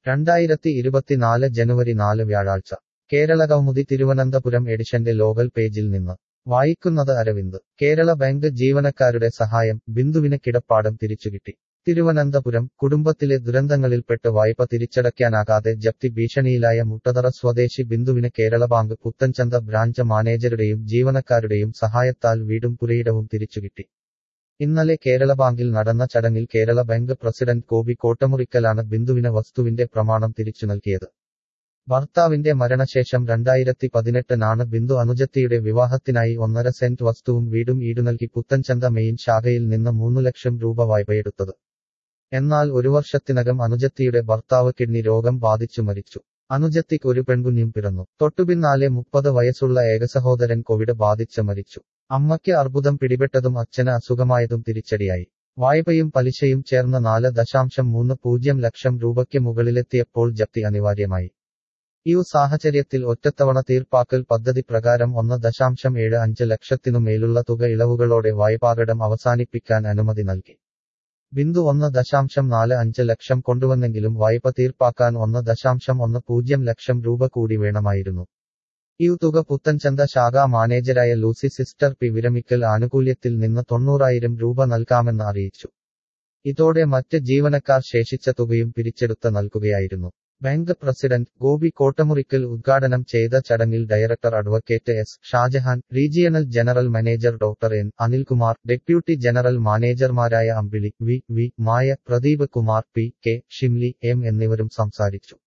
രണ്ടായിരത്തി ഇരുപത്തിനാല് ജനുവരി നാല് വ്യാഴാഴ്ച കേരള കൗമുദി തിരുവനന്തപുരം എഡിഷന്റെ ലോകൽ പേജിൽ നിന്ന് വായിക്കുന്നത് അരവിന്ദ് കേരള ബാങ്ക് ജീവനക്കാരുടെ സഹായം ബിന്ദുവിന് കിടപ്പാടം തിരിച്ചുകിട്ടി തിരുവനന്തപുരം കുടുംബത്തിലെ ദുരന്തങ്ങളിൽപ്പെട്ട് വായ്പ തിരിച്ചടയ്ക്കാനാകാതെ ജപ്തി ഭീഷണിയിലായ മുട്ടതറ സ്വദേശി ബിന്ദുവിന് കേരള ബാങ്ക് പുത്തൻചന്ത ബ്രാഞ്ച് മാനേജരുടെയും ജീവനക്കാരുടെയും സഹായത്താൽ വീടും പുരയിടവും തിരിച്ചുകിട്ടി ഇന്നലെ കേരള ബാങ്കിൽ നടന്ന ചടങ്ങിൽ കേരള ബാങ്ക് പ്രസിഡന്റ് കോബി കോട്ടമുറിക്കലാണ് ബിന്ദുവിന് വസ്തുവിന്റെ പ്രമാണം തിരിച്ചു നൽകിയത് ഭർത്താവിന്റെ മരണശേഷം രണ്ടായിരത്തി പതിനെട്ടിനാണ് ബിന്ദു അനുജത്തിയുടെ വിവാഹത്തിനായി ഒന്നര സെന്റ് വസ്തുവും വീടും ഈടുനൽകി പുത്തൻചന്ത മെയിൻ ശാഖയിൽ നിന്ന് മൂന്നു ലക്ഷം രൂപ വായ്പയെടുത്തത് എന്നാൽ ഒരു വർഷത്തിനകം അനുജത്തിയുടെ ഭർത്താവ് കിഡ്നി രോഗം ബാധിച്ചു മരിച്ചു അനുജത്തിക്ക് ഒരു പെൺകുഞ്ഞും പിറന്നു തൊട്ടുപിന്നാലെ മുപ്പത് വയസ്സുള്ള ഏകസഹോദരൻ കോവിഡ് ബാധിച്ച് മരിച്ചു അമ്മയ്ക്ക് അർബുദം പിടിപെട്ടതും അച്ഛന് അസുഖമായതും തിരിച്ചടിയായി വായ്പയും പലിശയും ചേർന്ന് നാല് ദശാംശം മൂന്ന് പൂജ്യം ലക്ഷം രൂപയ്ക്ക് മുകളിലെത്തിയപ്പോൾ ജപ്തി അനിവാര്യമായി ഈ സാഹചര്യത്തിൽ ഒറ്റത്തവണ തീർപ്പാക്കൽ പദ്ധതി പ്രകാരം ഒന്ന് ദശാംശം ഏഴ് അഞ്ച് ലക്ഷത്തിനു മേലുള്ള തുക ഇളവുകളോടെ വായ്പാകടം അവസാനിപ്പിക്കാൻ അനുമതി നൽകി ബിന്ദു ഒന്ന് ദശാംശം നാല് അഞ്ച് ലക്ഷം കൊണ്ടുവന്നെങ്കിലും വായ്പ തീർപ്പാക്കാൻ ഒന്ന് ദശാംശം ഒന്ന് പൂജ്യം ലക്ഷം രൂപ കൂടി വേണമായിരുന്നു ഈ തുക പുത്തൻചന്ത ശാഖാ മാനേജരായ ലൂസി സിസ്റ്റർ പി വിരമിക്കൽ ആനുകൂല്യത്തിൽ നിന്ന് തൊണ്ണൂറായിരം രൂപ നൽകാമെന്ന് അറിയിച്ചു ഇതോടെ മറ്റ് ജീവനക്കാർ ശേഷിച്ച തുകയും പിരിച്ചെടുത്ത് നൽകുകയായിരുന്നു ബാങ്ക് പ്രസിഡന്റ് ഗോപി കോട്ടമുറിക്കൽ ഉദ്ഘാടനം ചെയ്ത ചടങ്ങിൽ director advocate S Shajahan regional general manager doctor N Anilkumar deputy general മാനേജർമാരായ Ambili V V Maya Pradeep Kumar P K Shimli M എന്നിവരും സംസാരിച്ചു